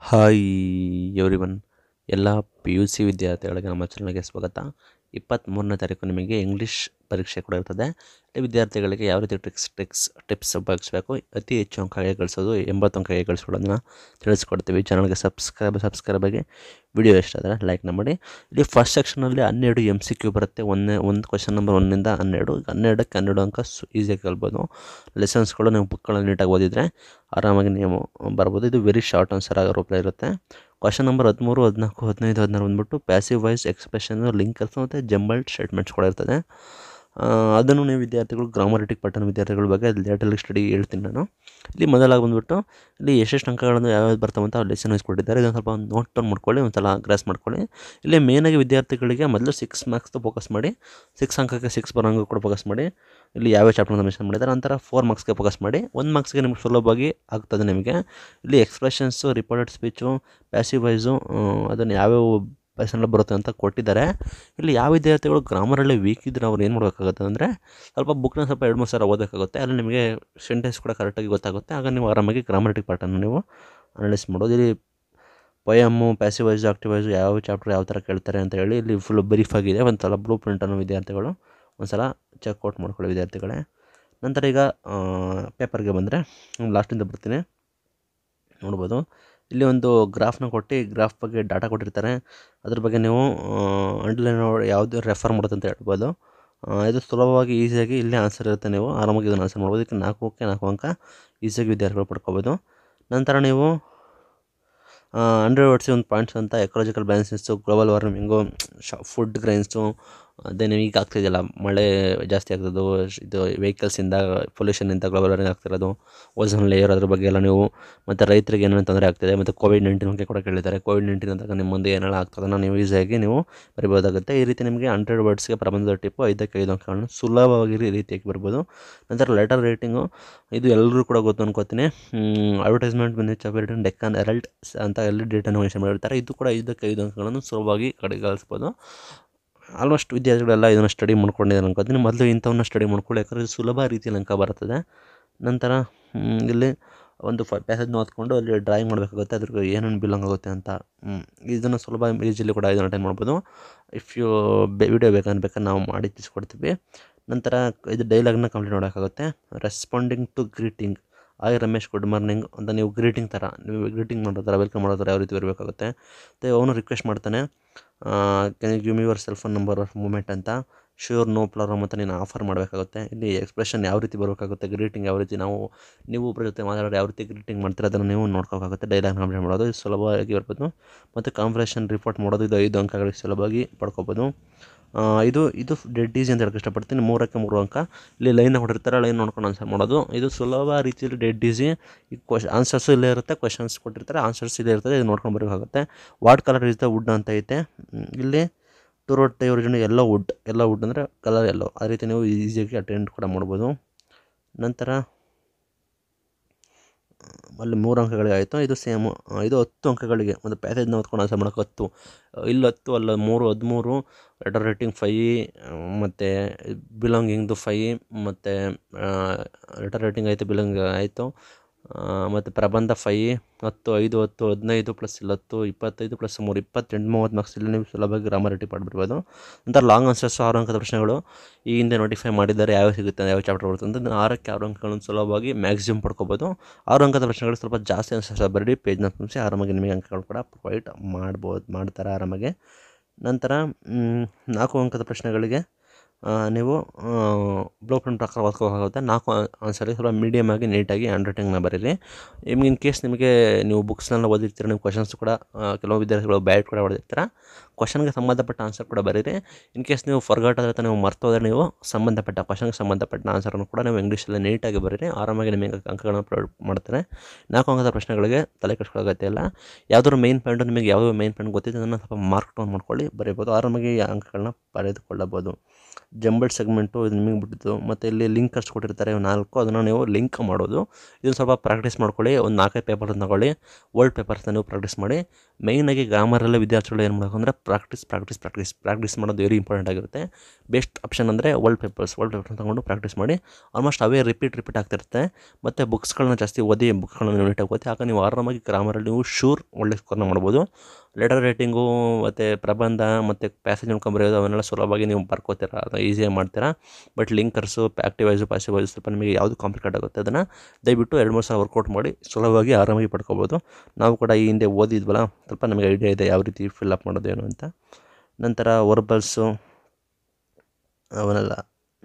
hi everyone ಎಲ್ಲ P U C ವಿದ್ಯಾರ್ಥಿಗಳಿಗೆ ನಮ್ಮ ಚಾನಲ್ಗೆ ಸ್ವಾಗತ ಇಪ್ಪತ್ತ್ಮೂರನೇ ತಾರೀಕು ನಿಮಗೆ ಇಂಗ್ಲೀಷ್ ಪರೀಕ್ಷೆ ಕೂಡ ಇರ್ತದೆ ಈ ವಿದ್ಯಾರ್ಥಿಗಳಿಗೆ ಯಾವ ರೀತಿ ಟ್ರಿಕ್ಸ್ ಟ್ರಿಕ್ಸ್ ಟಿಪ್ಸ್ ಉಪಯೋಗಿಸಬೇಕು ಅತಿ ಹೆಚ್ಚು ಅಂಕ ಹೇಗೆ ಗಳಿಸೋದು ಎಂಬತ್ತು ಅಂಕ ಹೇಗೆ ಗಳಿಸ್ಕೊಳ್ಳೋದನ್ನ ತಿಳಿಸ್ಕೊಡ್ತೀವಿ ಚಾನಲ್ಗೆ ಸಬ್ಸ್ಕ್ರೈಬ್ ಸಬ್ಸ್ಕ್ರೈಬ್ ಆಗಿ ವಿಡಿಯೋ ಇಷ್ಟ ಆದರೆ ಲೈಕ್ನ ಮಾಡಿ ಇಲ್ಲಿ ಫಸ್ಟ್ ಸೆಕ್ಷನಲ್ಲಿ ಹನ್ನೆರಡು ಎಮ್ ಸಿ ಕ್ಯೂ ಬರುತ್ತೆ ಒಂದೇ ಒಂದು ಕ್ವಶನ್ ನಂಬರ್ ಒಂದರಿಂದ ಹನ್ನೆರಡು ಹನ್ನೆರಡಕ್ಕೆ ಹನ್ನೆರಡು ಅಂಕ ಸು ಈಸಿಯಾಗಿ ಕೇಳ್ಬೋದು ಲೆಸನ್ಸ್ಗಳು ನೀವು ಬುಕ್ಗಳನ್ನು ನೀಟಾಗಿ ಓದಿದರೆ ಆರಾಮಾಗಿ ನೀವು ಬರ್ಬೋದು ಇದು ವೆರಿ ಶಾರ್ಟ್ ಆನ್ಸರ್ ಆಗೋ ರೂಪದಲ್ಲಿ ಇರುತ್ತೆ ಕ್ವಶನ್ ನಂಬರ್ ಹದಿಮೂರು ಹದಿನಾಲ್ಕು ಹದಿನೈದು ಹದಿನಾರು ಬಂದ್ಬಿಟ್ಟು ಪ್ಯಾಸಿವ್ ವಾಯ್ಸ್ ಎಕ್ಸ್ಪ್ರೆಷನ್ ಲಿಂಕರ್ಸ್ ಮತ್ತು ಜಂಬಲ್ಡ್ ಸ್ಟೇಟ್ಮೆಂಟ್ಸ್ ಕೂಡ ಇರ್ತದೆ ಆ, ಅದನ್ನು ನೀವು ವಿದ್ಯಾರ್ಥಿಗಳು ಗ್ರಾಮರಿಟಿಕ್ ಪಟ್ಟಣ ವಿದ್ಯಾರ್ಥಿಗಳ ಬಗ್ಗೆ ಲೇಟಲ್ಲಿ ಸ್ಟಡಿ ಹೇಳ್ತೀನಿ ನಾನು ಇಲ್ಲಿ ಮೊದಲಾಗಿ ಬಂದ್ಬಿಟ್ಟು ಇಲ್ಲಿ ಎಷ್ಟೆಷ್ಟು ಅಂಕಗಳನ್ನು ಯಾವ್ಯಾವ್ದು ಬರ್ತಾವೆ ಅಂತ ಲೆಸನ್ ವೈಸ್ ಕೊಟ್ಟಿದ್ದಾರೆ ಇದನ್ನು ಸ್ವಲ್ಪ ನೋಟ್ ಡೌನ್ ಮಾಡ್ಕೊಳ್ಳಿ ಒಂದು ಸಲ ಗ್ರಾಸ್ ಮಾಡ್ಕೊಳ್ಳಿ ಇಲ್ಲಿ ಮೇನಾಗಿ ವಿದ್ಯಾರ್ಥಿಗಳಿಗೆ ಮೊದಲು ಸಿಕ್ಸ್ ಮಾರ್ಕ್ಸ್ದು ಫೋಕಸ್ ಮಾಡಿ ಸಿಕ್ಸ್ ಅಂಕಕ್ಕೆ ಸಿಕ್ಸ್ ಬರೋಂಗೆ ಕೂಡ ಫೋಕಸ್ ಮಾಡಿ ಇಲ್ಲಿ ಯಾವ್ಯಾವ ಚಾಪ್ಟರ್ನ ಮೆನ್ಷನ್ ಮಾಡಿದ್ದಾರೆ ನಂತರ ಫೋರ್ ಮಾರ್ಕ್ಸ್ಗೆ ಫೋಕಸ್ ಮಾಡಿ ಒಂದು ಮಾರ್ಕ್ಸ್ಗೆ ನಿಮ್ಗೆ ಸುಲಭವಾಗಿ ಆಗ್ತದೆ ನಿಮಗೆ ಇಲ್ಲಿ expressions reported speech passive voice ಅದನ್ನು ಯಾವ್ಯಾವ ಪರ್ಸನಲ್ ಬರುತ್ತೆ ಅಂತ ಕೊಟ್ಟಿದ್ದಾರೆ ಇಲ್ಲಿ ಯಾವ ವಿದ್ಯಾರ್ಥಿಗಳು ಗ್ರಾಮರಲ್ಲಿ ವೀಕ್ ಇದ್ದರೆ ಅವ್ರು ಏನು ಮಾಡಬೇಕಾಗುತ್ತೆ ಅಂದರೆ ಸ್ವಲ್ಪ ಬುಕ್ನ ಸ್ವಲ್ಪ ಎರಡು ಮೂರು ಸಲ ಓದಬೇಕಾಗುತ್ತೆ ಅಲ್ಲಿ ನಿಮಗೆ ಸೆಂಟೆನ್ಸ್ ಕೂಡ ಕರೆಕ್ಟಾಗಿ ಗೊತ್ತಾಗುತ್ತೆ ಆಗ ನೀವು ಆರಾಮಾಗಿ ಗ್ರಾಮಟಿಕ್ ಪಾರ್ಟನ್ನು ನೀವು ಅನಲೈಸ್ ಮಾಡೋದು ಇಲ್ಲಿ poem passive voice active voice ಯಾವ ಚಾಪ್ಟರ್ ಯಾವ ಥರ ಕೇಳ್ತಾರೆ ಅಂತ ಹೇಳಿ ಇಲ್ಲಿ ಫುಲ್ ಬ್ರೀಫ್ ಆಗಿದೆ ಒಂದು ಸಲ ಬ್ಲೂ ಪ್ರಿಂಟನ್ನು ವಿದ್ಯಾರ್ಥಿಗಳು ಒಂದು ಸಲ ಚೆಕ್ಔಟ್ ಮಾಡ್ಕೊಳ್ಳಿ ವಿದ್ಯಾರ್ಥಿಗಳೇ ನಂತರ ಈಗ ಪೇಪರ್ಗೆ ಬಂದರೆ ಲಾಸ್ಟಿಂದ ಬರ್ತೀನಿ ನೋಡ್ಬೋದು ಇಲ್ಲಿ ಒಂದು ಗ್ರಾಫ್ನ ಕೊಟ್ಟು ಗ್ರಾಫ್ ಬಗ್ಗೆ ಡಾಟಾ ಕೊಟ್ಟಿರ್ತಾರೆ ಅದ್ರ ಬಗ್ಗೆ ನೀವು ಅಂಡರ್ಲೈನ್ ಯಾವುದು ರೆಫರ್ ಮಾಡೋದು ಅಂತ ಹೇಳ್ಬೋದು ಆ, ಇದು ಸುಲಭವಾಗಿ ಈಸಿಯಾಗಿ ಇಲ್ಲೇ ಆನ್ಸರ್ ಇರುತ್ತೆ ನೀವು ಆರಾಮಾಗಿ ಇದನ್ನು ಆನ್ಸರ್ ಮಾಡ್ಬೋದು ಇದಕ್ಕೆ ನಾಲ್ಕಕ್ಕೆ ನಾಲ್ಕು ಅಂಕ ಈಸಿಯಾಗಿ ವಿದ್ಯಾರ್ಥಿಗಳು ಪಡ್ಕೋಬೋದು ನಂತರ ನೀವು ಹಂಡ್ರೆಡ್ ವರ್ಡ್ಸ್ ಒಂದು ಪಾಯಿಂಟ್ಸ್ ಅಂತ ಎಕಲಾಜಿಕಲ್ ಬ್ಯಾಲೆನ್ಸಸ್ಸು ಗ್ಲೋಬಲ್ ವಾರ್ಮಿಂಗು ಶ ಫುಡ್ ಗ್ರೈನ್ಸು ಅದೇ ನೀವು ಈಗ ಆಗ್ತಿದೆಯಲ್ಲ ಮಳೆ ಜಾಸ್ತಿ ಆಗ್ತದೋ ಇದು ವೆಹಿಕಲ್ಸಿಂದ ಪೊಲ್ಯೂಷನಿಂದ ಗ್ಲೋಬಲ್ ವಾರ್ಮಿಂಗ್ ಆಗ್ತಿರೋದು ಓಝೋನ್ ಲೇಯರ್ ಅದ್ರ ಬಗ್ಗೆ ಎಲ್ಲ ನೀವು ಮತ್ತು ರೈತರಿಗೆ ಏನೇನು ತೊಂದರೆ ಆಗ್ತಿದೆ ಮತ್ತು ಕೋವಿಡ್ ನೈನ್ಟೀನ್ ಬಗ್ಗೆ ಕೂಡ ಕೇಳಿದ್ದಾರೆ ಕೋವಿಡ್ ನೈನ್ಟೀನ್ ಅಂದಾಗ ನಿಮ್ಮ ಮುಂದೆ ಏನೆಲ್ಲ ಆಗ್ತದನ್ನು ನೀವು ಈಸಿಯಾಗಿ ನೀವು ಬರಿಬೋದಾಗುತ್ತೆ ಈ ರೀತಿ ನಿಮಗೆ ಹಂಡ್ರೆಡ್ ವರ್ಡ್ಸ್ಗೆ ಪ್ರಬಂಧದ ಟಿಪ್ಪು ಐದಕ್ಕೆ ಐದು ಅಂಕಗಳನ್ನು ಸುಲಭವಾಗಿ ಈ ರೀತಿಯಾಗಿ ಬರ್ಬೋದು ನಂತರ ಲೆಟರ್ ರೇಟಿಂಗು ಇದು ಎಲ್ಲರೂ ಕೂಡ ಗೊತ್ತು ಅನ್ಕೋತೀನಿ ಅಡ್ವರ್ಟೈಸ್ಮೆಂಟ್ ಬಂದಿದ್ದು ಚಾಪೇರಿಟನ್ ಡೆಕ್ಕನ್ ಎರಲ್ಟ್ ಅಂತ ಎಲ್ಲ ಡೇಟನ್ನು ಮೆನ್ಷನ್ ಮಾಡಿರ್ತಾರೆ ಇದು ಕೂಡ ಐದಕ್ಕೆ ಐದು ಅಂಕಗಳನ್ನು ಸುಲಭವಾಗಿ ಕಡೆಗಣಿಸ್ಬೋದು ಆಲ್ಮೋಸ್ಟ್ ವಿದ್ಯಾರ್ಥಿಗಳೆಲ್ಲ ಇದನ್ನು ಸ್ಟಡಿ ಮಾಡ್ಕೊಂಡಿದ್ದಾರೆ ಅನ್ಕೋತೀನಿ ಮೊದಲು ಇಂಥವನ್ನ ಸ್ಟಡಿ ಮಾಡ್ಕೊಳ್ಳಿ ಯಾಕಂದರೆ ಇದು ಸುಲಭ ರೀತಿಯಲ್ಲಿ ಅಂಕ ಬರ್ತದೆ ನಂತರ ಮ್, ಇಲ್ಲಿ ಒಂದು ಫ ಪ್ಯಾಸೇಜ್ನ ಓದ್ಕೊಂಡು ಅಲ್ಲಿ ಡ್ರಾಯಿಂಗ್ ಮಾಡಬೇಕಾಗುತ್ತೆ ಅದ್ರ ಏನೇನು ಬಿಲಾಂಗ್ ಆಗುತ್ತೆ ಅಂತ ಮ್, ಇದನ್ನು ಸುಲಭ ಈಜಿಲಿ ಕೂಡ ಇದನ್ನು ಅಟೆಂಡ್ ಮಾಡ್ಬೋದು ಇಫ್ ಯು ಬೆ ವಿಡಿಯೋ ಬೇಕಂದ್ರೆ ಬೇಕಾದ್ರೆ ನಾವು ಮಾಡಿ ತಿಳಿಸ್ಕೊಡ್ತೀವಿ ನಂತರ ಇದು ಡೈಲಾಗ್ನ ಕಂಪ್ಲೀಟ್ ಮಾಡೋಕ್ಕಾಗುತ್ತೆ responding to greeting hi Ramesh good morning ಅಂತ ನೀವು ಗ್ರೀಟಿಂಗ್ ಥರ ನೀವು ಗ್ರೀಟಿಂಗ್ ಮಾಡೋ ಥರ ವೆಲ್ಕಮ್ ಮಾಡೋ ಥರ ಯಾವ ರೀತಿ ಬರಬೇಕಾಗುತ್ತೆ ಮತ್ತು ಅವನು ರಿಕ್ವೆಸ್ಟ್ ಮಾಡ್ತಾನೆ can you give me your cell phone number of moment ಅಂತ ಶ್ಯೂರ್ ನೋ ಪ್ರಾಬ್ಲಮ್ ಅಂತ ನೀನು ಆಫರ್ ಮಾಡಬೇಕಾಗುತ್ತೆ ಇಲ್ಲಿ ಎಕ್ಸ್ಪ್ರೆಷನ್ ಯಾವ ರೀತಿ ಬರಬೇಕಾಗುತ್ತೆ ಗ್ರೀಟಿಂಗ್ ಯಾವ ರೀತಿ ನಾವು ನೀವು ಒಬ್ಬರ ಜೊತೆ ಮಾತಾಡೋರು ಯಾವ ರೀತಿ ಗ್ರೀಟಿಂಗ್ ಮಾಡ್ತೀರ ಅದನ್ನು ನೀವು ನೋಡ್ಕೋಬೇಕಾಗುತ್ತೆ ಡೈಲಾಗ್ ಕಂಪ್ಲೀಟ್ ಮಾಡೋದು ಇದು ಸುಲಭವಾಗಿ ಬರ್ಬೋದು ಮತ್ತು ಕಾನ್ಫರೆನ್ಷನ್ ರಿಪೋರ್ಟ್ ಮಾಡೋದು ಇದು ಐದು ಅಂಕಗಳಿಗೆ ಸುಲಭವಾಗಿ ಪಡ್ಕೋಬೋದು ಆ, ಇದು ಇದು ಡೆಡ್ ಈಸಿ ಅಂತ ಹೇಳಕ್ಕೆ ಇಷ್ಟಪಡ್ತೀನಿ ಮೂರಕ್ಕೆ ಮೂರು ಅಂಕ ಇಲ್ಲಿ ಲೈನ್ ಹೊಡಿರ್ತಾರೆ ಲೈನ್ ನೋಡ್ಕೊಂಡು ಆನ್ಸರ್ ಮಾಡೋದು ಇದು ಸುಲಭ ರೀತಿಯಲ್ಲಿ ಡೆಡ್ ಈಸಿ ಈ ಕ್ವಶ್ ಆನ್ಸರ್ಸು ಇಲ್ಲೇ ಇರುತ್ತೆ ಕ್ವಶನ್ಸ್ ಕೊಟ್ಟಿರ್ತಾರೆ ಆನ್ಸರ್ಸ್ ಇಲ್ಲೇ ಇರ್ತದೆ ಇದು ನೋಡ್ಕೊಂಡು ಬರಬೇಕಾಗುತ್ತೆ what colour is the wood ಅಂತ ಐತೆ ಹ್ಮ್, ಇಲ್ಲಿ ಟು ರೋಡ್ ಟೈ ಒರಿಜಿನ್ ಎಲ್ಲ ವುಡ್ ಎಲ್ಲ ವುಡ್ ಅಂದರೆ ಕಲರ್ ಎಲ್ಲೋ ಆ ರೀತಿ ನೀವು ಈಸಿಯಾಗಿ ಅಟೆಂಡ್ ಕೂಡ ಮಾಡ್ಬೋದು ನಂತರ ಅಲ್ಲಿ ಮೂರು ಅಂಕಗಳಿಗೆ ಆಯಿತು ಇದು ಸೇಮು ಇದು ಹತ್ತು ಅಂಕಗಳಿಗೆ ಒಂದು ಪ್ಯಾಸೇಜ್ನ ಓದ್ಕೊಂಡು ಆನ್ಸರ್ ಮಾಡೋಕೆ ಹತ್ತು ಇಲ್ಲಿ ಹತ್ತು ಅಲ್ಲ ಮೂರು ಹದಿಮೂರು ಲೆಟರ್ ರೇಟಿಂಗ್ ಫೈ ಮತ್ತು ಬಿಲಾಂಗಿಂಗ್ದು ಫೈ ಮತ್ತು ಲೆಟರ್ ರೇಟಿಂಗ್ ಆಯಿತು ಬಿಲಾಂಗ್ ಆಯಿತು ಮತ್ತು ಪ್ರಬಂಧ ಫೈ ಹತ್ತು ಐದು ಹತ್ತು ಹದಿನೈದು ಪ್ಲಸ್ ಇಲ್ಲಿ ಹತ್ತು ಇಪ್ಪತ್ತೈದು ಪ್ಲಸ್ ಮೂರು ಇಪ್ಪತ್ತೆಂಟು ಮೂವತ್ತು ಮಾರ್ಕ್ಸ್ ಇಲ್ಲಿ ನೀವು ಸುಲಭವಾಗಿ ಗ್ರಾಮರ್ ರೆಡಿ ಮಾಡಿಬಿಡ್ಬೋದು ನಂತರ ಲಾಂಗ್ ಆನ್ಸರ್ಸು ಆರು ಅಂಕದ ಪ್ರಶ್ನೆಗಳು ಈ ಹಿಂದೆ ನೋಟಿಫೈ ಮಾಡಿದ್ದಾರೆ ಯಾವ ಸಿಗುತ್ತೆ ಯಾವ ಚಾಪ್ಟರ್ ಬರುತ್ತೆ ಅಂತ ಆರಕ್ಕೆ ಆರು ಅಂಕಗಳನ್ನು ಸುಲಭವಾಗಿ ಮ್ಯಾಕ್ಸಿಮಮ್ ಪಡ್ಕೋಬೋದು ಆರು ಅಂಕದ ಪ್ರಶ್ನೆಗಳು ಸ್ವಲ್ಪ ಜಾಸ್ತಿ ಆನ್ಸರ್ಸ್ ಬರೀ ಪೇಜ್ನ ತುಂಬಿಸಿ ಆರಾಮಾಗಿ ನಿಮಗೆ ಅಂಕಗಳು ಕೂಡ ಪ್ರೊವೈಡ್ ಮಾಡ್ಬೋದು ಮಾಡ್ತಾರೆ ಆರಾಮಾಗಿ ನಂತರ ಮ್, ನಾಲ್ಕು ಅಂಕದ ಪ್ರಶ್ನೆಗಳಿಗೆ ಆ, ನೀವು ಬ್ಲೂ ಪ್ರಿಂಟ್ ಪ್ರಕಾರ ಓದ್ಕೋಬೇಕಾಗುತ್ತೆ ನಾಲ್ಕು ಆನ್ಸರ್ಗೆ ಸ್ವಲ್ಪ ಮೀಡಿಯಮ್ ಆಗಿ ನೀಟಾಗಿ ಹ್ಯಾಂಡ್ ರೈಟಿಂಗ್ನ ಬರೀರಿ ನಿಮ್ಗೆ ಇನ್ ಕೇಸ್ ನಿಮಗೆ ನೀವು ಬುಕ್ಸ್ನೆಲ್ಲ ಓದಿರ್ತೀರ ನೀವು ಕ್ವಶನ್ಸ್ ಕೂಡ ಆ, ಕೆಲವು ವಿದ್ಯಾರ್ಥಿಗಳು ಬ್ಯಾಟ್ ಕೂಡ ಹೊಡೆದಿರ್ತೀರ ಕ್ವಶನ್ಗೆ ಸಂಬಂಧಪಟ್ಟ ಆನ್ಸರ್ ಕೂಡ ಬರೀರಿ ಇನ್ ಕೇಸ್ ನೀವು ಫರ್ಗಾಟ್ ಆದರೆ ನೀವು ಮರ್ತೋದ್ರೆ ನೀವು ಸಂಬಂಧಪಟ್ಟ ಕ್ವಶನ್ಗೆ ಸಂಬಂಧಪಟ್ಟ ಆನ್ಸರನ್ನು ಕೂಡ ನೀವು ಇಂಗ್ಲೀಷಲ್ಲಿ ನೀಟಾಗಿ ಬರೀರಿ ಆರಾಮಾಗಿ ನಿಮಗೆ ಅಂಕಗಳನ್ನು ಪ್ರೊವೈಡ್ ಮಾಡ್ತಾರೆ ನಾಲ್ಕು ಅಂಕದ ಪ್ರಶ್ನೆಗಳಿಗೆ ತಲೆ ಕೆಡಿಸ್ಕೊಳ್ಳೋ ಅಗತ್ಯ ಇಲ್ಲ ಯಾವುದಾದ್ರು ಮೈನ್ ಪಾಯಿಂಟು ನಿಮಗೆ ಯಾವುದೋ ಮೈನ್ ಪಾಯಿಂಟ್ ಗೊತ್ತಿದೆ ಅದನ್ನು ಸ್ವಲ್ಪ ಮಾರ್ಕ್ ಡೌನ್ ಮಾಡ್ಕೊಳ್ಳಿ ಬರೀಬೋದು ಆರಾಮಾಗಿ ಈ ಅಂಕಗಳನ್ನ ಬರೆದುಕೊಳ್ಳಬಹುದು ಜಂಬಲ್ಡ್ ಸೆಗ್ಮೆಂಟು ಇದು ನಿಮಗೆ ಬಿಟ್ಟಿದ್ದು ಮತ್ತು ಇಲ್ಲಿ ಲಿಂಕ್ ಅಷ್ಟು ಕೊಟ್ಟಿರ್ತಾರೆ ಇವು ನಾಲ್ಕು ಅದನ್ನು ನೀವು ಲಿಂಕ್ ಮಾಡೋದು ಇದನ್ನು ಸ್ವಲ್ಪ ಪ್ರಾಕ್ಟೀಸ್ ಮಾಡ್ಕೊಳ್ಳಿ ಒಂದು ನಾಲ್ಕೈದು ಪೇಪರ್ ತಗೊಳ್ಳಿ ವರ್ಲ್ಡ್ ಪೇಪರ್ಸ್ನ ನೀವು ಪ್ರಾಕ್ಟೀಸ್ ಮಾಡಿ ಮೇಯ್ನಾಗಿ ಗ್ರಾಮರಲ್ಲಿ ವಿದ್ಯಾರ್ಥಿಗಳು ಏನು ಮಾಡಬೇಕು ಅಂದರೆ ಪ್ರಾಕ್ಟೀಸ್ ಪ್ರಾಕ್ಟೀಸ್ ಪ್ರಾಕ್ಟೀಸ್ ಪ್ರಾಕ್ಟೀಸ್ ಮಾಡೋದು ವೆರಿ ಇಂಪಾರ್ಟೆಂಟ್ ಆಗಿರುತ್ತೆ ಬೆಸ್ಟ್ ಆಪ್ಷನ್ ಅಂದರೆ ವರ್ಲ್ಡ್ ಪೇಪರ್ಸ್ ವರ್ಲ್ಡ್ ಪೇಪರ್ಸ್ ತಗೊಂಡು ಪ್ರಾಕ್ಟೀಸ್ ಮಾಡಿ ಆಲ್ಮೋಸ್ಟ್ ಅವೇ ರಿಪೀಟ್ ರಿಪೀಟ್ ಆಗ್ತಿರುತ್ತೆ ಮತ್ತು ಬುಕ್ಸ್ಗಳನ್ನ ಜಾಸ್ತಿ ಓದಿ ಬುಕ್ಸ್ಗಳನ್ನ ನೀಟಾಗಿ ಓದಿ ಆಗ ನೀವು ಆರಾಮಾಗಿ ಗ್ರಾಮರಲ್ಲಿ ನೀವು ಶೂರ್ ಒಳ್ಳೆ ಸ್ಕೋರ್ನ ಮಾಡ್ಬೋದು ಲೆಟರ್ ರೈಟಿಂಗು ಮತ್ತು ಪ್ರಬಂಧ ಮತ್ತು ಪ್ಯಾಸೇಜ್ ನೋಡ್ಕೊಂಡು ಬರೆಯೋದು ಅವನ್ನೆಲ್ಲ ಸುಲಭವಾಗಿ ನೀವು ಬರ್ಕೋತೀರ ಅದನ್ನ ಈಸಿಯಾಗಿ ಮಾಡ್ತೀರಾ but linkers active voice passive voice ಸ್ವಲ್ಪ ನಿಮಗೆ ಯಾವುದು ಕಾಂಪ್ಲಿಕೇಟ್ ಆಗುತ್ತೆ ಅದನ್ನು ದಯವಿಟ್ಟು ಎರಡು ಮೂರು ಸಲ ವರ್ಕೌಟ್ ಮಾಡಿ ಸುಲಭವಾಗಿ ಆರಾಮಾಗಿ ಪಡ್ಕೋಬೋದು ನಾವು ಕೂಡ ಈ ಹಿಂದೆ ಓದಿದ್ವಲ್ಲ ಸ್ವಲ್ಪ ನಮಗೆ ಐಡಿಯಾ ಇದೆ ಯಾವ ರೀತಿ ಫಿಲ್ ಅಪ್ ಮಾಡೋದು ಏನು ಅಂತ ನಂತರ ವರ್ಬಲ್ಸು ಅವನ್ನೆಲ್ಲ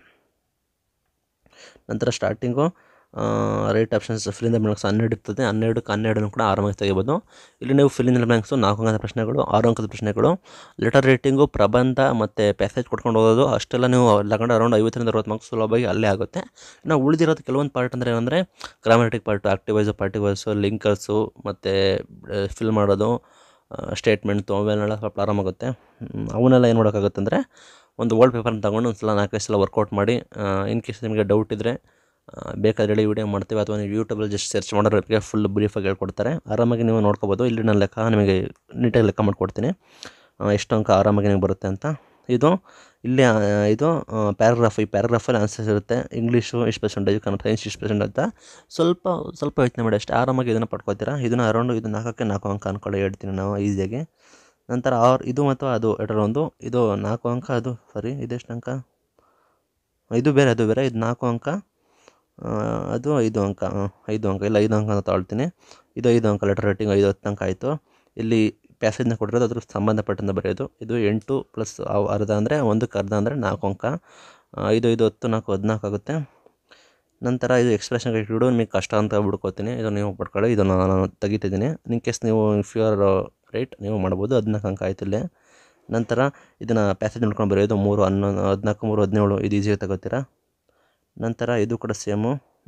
ನಂತರ starting right options fill in the blanks ಹನ್ನೆರಡು ಇರ್ತದೆ ಹನ್ನೆರಡಕ್ಕೆ ಹನ್ನೆರಡನ್ನು ಕೂಡ ಆರಾಮಾಗಿ ತೆಗಿಬೋದು ಇಲ್ಲಿ ನೀವು ಫಿಲಿಂದ ಬ್ಲ್ಯಾಂಕ್ಸು ನಾಲ್ಕು ಅಂಕದ ಪ್ರಶ್ನೆಗಳು ಆರು ಅಂಕದ ಪ್ರಶ್ನೆಗಳು ಲೆಟರ್ ರೇಟಿಂಗು ಪ್ರಬಂಧ ಮತ್ತು ಪ್ಯಾಸೇಜ್ ಕೊಟ್ಕೊಂಡು ಹೋಗೋದು ಅಷ್ಟೆಲ್ಲ ನೀವು ತಗೊಂಡು ಅರೌಂಡ್ ಐವತ್ತರಿಂದ ಅರವತ್ತು ಮಾರ್ಕ್ಸ್ ಸುಲಭವಾಗಿ ಅಲ್ಲೇ ಆಗುತ್ತೆ ಇನ್ನು ಉಳಿದಿರೋದು ಕೆಲವೊಂದು ಪಾರ್ಟ್ ಅಂದರೆ ಏನಂದರೆ ಗ್ರಾಮೆಟಿಕ್ ಪಾರ್ಟು ಆಕ್ಟಿವ್ ವೈಸು ಪಾರ್ಟಿವ್ ವೈಸು ಲಿಂಕರ್ಸು ಮತ್ತು ಫಿಲ್ ಮಾಡೋದು ಸ್ಟೇಟ್ಮೆಂಟು ಅವೆಲ್ಲ ಸ್ವಲ್ಪ ಆರಾಮಾಗುತ್ತೆ ಹ್ಮ್, ಅವನ್ನೆಲ್ಲ ಏನು ಮಾಡೋಕ್ಕಾಗುತ್ತೆ ಅಂದರೆ ಒಂದು ಓಲ್ಡ್ ಪೇಪರ್ನ ತಗೊಂಡು ಒಂದು ಸಲ ನಾಲ್ಕೈದು ಸಲ ವರ್ಕೌಟ್ ಮಾಡಿ ಇನ್ ಕೇಸ್ ನಿಮಗೆ ಡೌಟ್ ಇದ್ದರೆ ಬೇಕಾದ್ರೆ ಹೇಳಿ ವಿಡಿಯೋ ಮಾಡ್ತೀವಿ ಅಥವಾ ನೀವು ಯೂಟ್ಯೂಬಲ್ಲಿ ಜಸ್ಟ್ ಸರ್ಚ್ ಮಾಡೋರಿಗೆ ಫುಲ್ ಬ್ರೀಫಾಗಿ ಹೇಳ್ಕೊಡ್ತಾರೆ ಆರಾಮಾಗಿ ನೀವು ನೋಡ್ಕೋಬೋದು ಇಲ್ಲಿ ನಾನು ಲೆಕ್ಕ ನಿಮಗೆ ನೀಟಾಗಿ ಲೆಕ್ಕ ಮಾಡಿಕೊಡ್ತೀನಿ ಆ, ಎಷ್ಟು ಅಂಕ ಆರಾಮಾಗಿ ನಿಮಗೆ ಬರುತ್ತೆ ಅಂತ ಇದು ಇಲ್ಲಿ ಆ, ಇದು ಪ್ಯಾರಾಗ್ರಾಫ್ ಈ ಪ್ಯಾರಾಗ್ರಾಫಲ್ಲಿ ಆನ್ಸರ್ಸ್ ಇರುತ್ತೆ ಇಂಗ್ಲೀಷು ಇಷ್ಟು ಪರ್ಸೆಂಟೇಜ್ ಕನ್ನಡ ಸೈನ್ಸ್ ಇಷ್ಟು ಪರ್ಸೆಂಟ್ ಅಂತ ಸ್ವಲ್ಪ ಸ್ವಲ್ಪ ಯೋಚನೆ ಮಾಡಿ ಅಷ್ಟೇ ಆರಾಮಾಗಿ ಇದನ್ನು ಪಡ್ಕೋತೀರಾ ಇದನ್ನು ಅರೌಂಡ್ ಇದು ನಾಲ್ಕಕ್ಕೆ ನಾಲ್ಕು ಅಂಕ ಅಂದ್ಕೊಳ್ಳಿ ಹೇಳ್ತೀನಿ ನಾವು ಈಸಿಯಾಗಿ ನಂತರ ಆರ್ ಇದು ಮತ್ತು ಅದು ಎರಡರ ಒಂದು ಇದು ನಾಲ್ಕು ಅಂಕ ಅದು ಸಾರಿ ಇದೆಷ್ಟು ಅಂಕ ಇದು ಬೇರೆ ಅದು ಬೇರೆ ಇದು ನಾಲ್ಕು ಅಂಕ ಆ, ಅದು ಐದು ಅಂಕ ಆ, ಐದು ಅಂಕ ಇಲ್ಲ ಐದು ಅಂಕ ಅಂತ ತಗೊಳ್ತೀನಿ ಇದು ಐದು ಅಂಕ ಲೆಟರ್ ರೇಟಿಂಗ್ ಐದು ಹತ್ತು ಅಂಕ ಆಯಿತು ಇಲ್ಲಿ ಪ್ಯಾಸೇಜ್ನ ಕೊಟ್ಟಿರೋದು ಅದ್ರ ಸಂಬಂಧಪಟ್ಟಂತೆ ಬರೆಯೋದು ಇದು ಎಂಟು ಪ್ಲಸ್ ಅರ್ಧ ಅಂದರೆ ಒಂದಕ್ಕೆ ಅರ್ಧ ಅಂದರೆ ನಾಲ್ಕು ಅಂಕ ಆ, ಐದು ಐದು ಹತ್ತು ನಾಲ್ಕು ಹದಿನಾಲ್ಕು ಆಗುತ್ತೆ ನಂತರ ಇದು ಎಕ್ಸ್ಪ್ರೆಷನ್ ಇಟ್ಬಿಡು ನಿಮಗೆ ಕಷ್ಟ ಅಂತ ಬಿಡ್ಕೋತೀನಿ ಇದು ನೀವು ಪಡ್ಕೊಳ್ಳಿ ಇದನ್ನು ನಾನು ತೆಗಿತಿದ್ದೀನಿ ಇನ್ ಕೇಸ್ ನೀವು ಇಫ್ ಯು ಆರ್ ರೈಟ್ ನೀವು ಮಾಡ್ಬೋದು ಹದಿನಾಲ್ಕು ಅಂಕ ಆಯ್ತು ಇಲ್ಲಿ ನಂತರ ಇದನ್ನು ಪ್ಯಾಸೇಜ್ ನೋಡ್ಕೊಂಡು ಬರೆಯೋದು ಮೂರು ಹನ್ನೊಂದು ಹದಿನಾಲ್ಕು ಮೂರು ಹದಿನೇಳು ಇದು ಈಸಿಯಾಗಿ ತಗೋತೀರಾ ನಂತರ ಇದು ಕೂಡ ಸೇಮು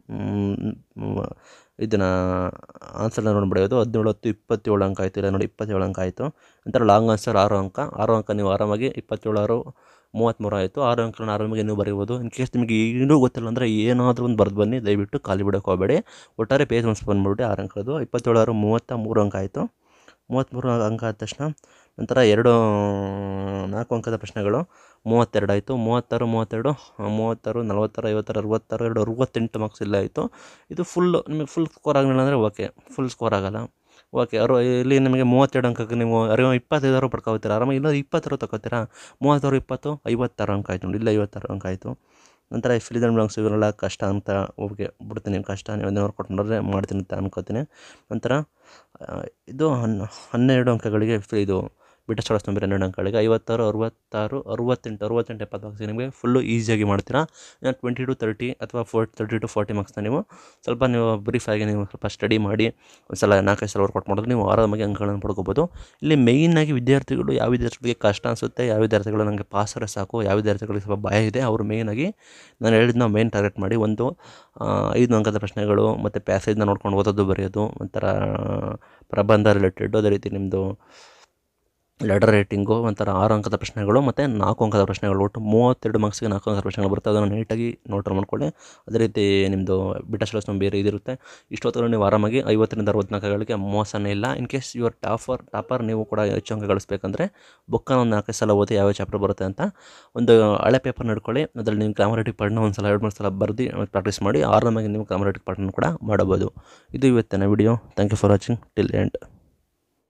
ಇದನ್ನು ಆನ್ಸರ್ನ ನೋಡಿ ಬರೆಯೋದು ಹದಿನೇಳು ಹತ್ತು ಇಪ್ಪತ್ತೇಳು ಅಂಕ ಆಯಿತು ಇಲ್ಲ ನೋಡಿ ಇಪ್ಪತ್ತೇಳು ಅಂಕ ಆಯಿತು ನಂತರ ಲಾಂಗ್ ಆನ್ಸರ್ ಆರು ಅಂಕ ಆರು ಅಂಕ ನೀವು ಆರಾಮಾಗಿ ಇಪ್ಪತ್ತೇಳು ಆರು ಮೂವತ್ತ್ಮೂರು ಆಯಿತು ಆರು ಅಂಕಗಳನ್ನ ಆರಾಮಾಗಿ ನೀವು ಬರೀಬೋದು ಇನ್ ಕೇಸ್ ನಿಮಗೆ ಏನೂ ಗೊತ್ತಿಲ್ಲ ಅಂದರೆ ಏನಾದರೂ ಒಂದು ಬರೆದು ಬನ್ನಿ ದಯವಿಟ್ಟು ಖಾಲಿ ಬಿಡೋಕೆ ಹೋಗಬೇಡಿ ಒಟ್ಟಾರೆ ಪೇಜ್ ಒಂದು ಬಂದುಬಿಟ್ಟು ಆರು ಅಂಕದ್ದು ಇಪ್ಪತ್ತೇಳು ಆರು ಮೂವತ್ತ ಮೂರು ಅಂಕ ಆಯಿತು ಮೂವತ್ತ್ಮೂರು ಅಂಕ ಆದ ತಕ್ಷಣ ನಂತರ ಎರಡು ನಾಲ್ಕು ಅಂಕದ ಪ್ರಶ್ನೆಗಳು ಮೂವತ್ತೆರಡು ಆಯಿತು ಮೂವತ್ತಾರು ಮೂವತ್ತೆರಡು ಆ, ಮೂವತ್ತಾರು ನಲವತ್ತಾರು ಐವತ್ತಾರು ಅರವತ್ತಾರು ಎರಡು ಅರವತ್ತೆಂಟು ಮಾರ್ಕ್ಸ್ ಇಲ್ಲ ಆಯಿತು ಇದು ಫುಲ್ ನಿಮಗೆ ಫುಲ್ ಸ್ಕೋರ್ ಆಗಲಿಲ್ಲ ಅಂದರೆ ಓಕೆ ಫುಲ್ ಸ್ಕೋರ್ ಆಗಲ್ಲ ಓಕೆ ಅರು ಇಲ್ಲಿ ನಿಮಗೆ ಮೂವತ್ತೆರಡು ಅಂಕಕ್ಕೆ ನೀವು ಅರಿವ ಇಪ್ಪತ್ತೈದಾರು ಪಡ್ಕೋತೀರ ಆರಾಮಾಗಿ ಇಲ್ಲ ಇಪ್ಪತ್ತಾರು ತಗೋತೀರಾ ಮೂವತ್ತಾರು ಇಪ್ಪತ್ತು ಐವತ್ತಾರು ಅಂಕ ಆಯಿತು ನೋಡಿ ಇಲ್ಲ ಐವತ್ತಾರು ಅಂಕ ಆಯಿತು ನಂತರ ಫಿಲಿದನ್ ಬ್ಲಾಂಕ್ಸ್ ಇವರೆಲ್ಲ ಕಷ್ಟ ಅಂತ ಓಕೆ ಬಿಡ್ತೀನಿ ಕಷ್ಟ ನೀವು ಅದನ್ನ ವರ್ಕೌಟ್ ಮಾಡಿದ್ರೆ ಮಾಡ್ತೀನಿ ಅಂತ ಅನ್ಕೋತೀನಿ ನಂತರ ಆ, ಇದು ಹನ್ ಹನ್ನೆರಡು ಅಂಕಗಳಿಗೆ ಫಿ- ಇದು ಬಿಟ ಸ್ಟಾರ್ಸ್ ನಂಬರ್ ಹನ್ನೆರಡು ಅಂಕಗಳಿಗೆ ಐವತ್ತಾರು ಅರವತ್ತಾರು ಅರವತ್ತೆಂಟು ಅರವತ್ತೆಂಟು ಎಪ್ಪತ್ತು ಮಾರ್ಕ್ಸ್ ನಿಮಗೆ ಫುಲ್ಲು ಈಸಿಯಾಗಿ ಮಾಡ್ತೀರಾ ಇನ್ನು ಟ್ವೆಂಟಿ ಟು ತರ್ಟಿ ಅಥವಾ ಫೋರ್ ತರ್ಟಿ ಟು ಫಾರ್ಟಿ ಮಾರ್ಕ್ಸ್ನ ನೀವು ಸ್ವಲ್ಪ ನೀವು ಬ್ರೀಫಾಗಿ ನೀವು ಸ್ವಲ್ಪ ಸ್ಟಡಿ ಮಾಡಿ ಒಂದು ಸಲ ನಾಲ್ಕೈದು ಸಲ ವರ್ಕೌಟ್ ಮಾಡಿದ್ರೆ ನೀವು ಆರಾಮಾಗಿ ಅಂಕಗಳನ್ನು ಪಡ್ಕೋಬೋದು ಇಲ್ಲಿ ಮೇಯ್ನಾಗಿ ವಿದ್ಯಾರ್ಥಿಗಳು ಯಾವ ವಿದ್ಯಾರ್ಥಿಗಳಿಗೆ ಕಷ್ಟ ಅನಿಸುತ್ತೆ ಯಾವ ವಿದ್ಯಾರ್ಥಿಗಳು ನನಗೆ ಪಾಸ್ ಆದರೆ ಸಾಕು ಯಾವ ವಿದ್ಯಾರ್ಥಿಗಳಿಗೆ ಸ್ವಲ್ಪ ಭಯ ಇದೆ ಅವರು ಮೇಯ್ನಾಗಿ ನಾನು ಹೇಳಿದ್ನ ಮೇನ್ ಟಾರ್ಗೆಟ್ ಮಾಡಿ ಒಂದು ಆ, ಐದು ಅಂಕದ ಪ್ರಶ್ನೆಗಳು ಮತ್ತು ಪ್ಯಾಸೇಜ್ನ ನೋಡ್ಕೊಂಡು ಓದೋದು ಬರೆಯೋದು ಒಂಥರ ಪ್ರಬಂಧ ರಿಲೇಟೆಡ್ ಅದೇ ರೀತಿ ನಿಮ್ಮದು ಲೆಟರ್ ರೇಟಿಂಗು ಒಂಥರ ಆರು ಅಂಕದ ಪ್ರಶ್ನೆಗಳು ಮತ್ತು ನಾಲ್ಕು ಅಂಕದ ಪ್ರಶ್ನೆಗಳು ಒಟ್ಟು ಮೂವತ್ತೆರಡು ಮಾರ್ಕ್ಸ್ಗೆ ನಾಲ್ಕು ಅಂಕದ ಪ್ರಶ್ನೆಗಳು ಬರುತ್ತೆ ಅದನ್ನು ನೀಟಾಗಿ ನೋಟ್ ಮಾಡ್ಕೊಳ್ಳಿ ಅದೇ ರೀತಿ ನಿಮ್ಮದು ಬಿಟ ಸ್ಲೋಸ್ ಬೇರೆ ಇದಿರುತ್ತೆ ಇಷ್ಟೊತ್ತಲ್ಲಿ ನೀವು ಆರಾಮಾಗಿ ಐವತ್ತರಿಂದ ಅರವತ್ತು ಅಂಕಗಳಿಗೆ ಮೋಸನೇ ಇಲ್ಲ in case your topper topper ನೀವು ಕೂಡ ಹೆಚ್ಚು ಅಂಕ ಗಳಿಸ್ಬೇಕಂದ್ರೆ ಬುಕ್ಕನ್ನು ಒಂದು ನಾಲ್ಕೈದು ಸಲ ಓದಿ ಯಾವ ಚಾಪ್ಟರ್ ಬರುತ್ತೆ ಅಂತ ಒಂದು ಹಳೆ ಪೇಪರ್ ನಡ್ಕೊಳ್ಳಿ ಅದರಲ್ಲಿ ನೀವು ಗ್ರಾಮರೇಟಿಕ್ ಪಾರ್ಟ್ನ ಒಂದು ಸಲ ಎರಡು ಮೂರು ಸಲ ಬರೆದು ಪ್ರಾಕ್ಟೀಸ್ ಮಾಡಿ ಆರಾಮಾಗಿ ನೀವು ಗ್ರಾಮರೇಟಿಕ್ ಪಾರ್ಟ್ನ ಕೂಡ ಮಾಡಬಹುದು ಇದು ಇವತ್ತಿನ video thank you for watching till end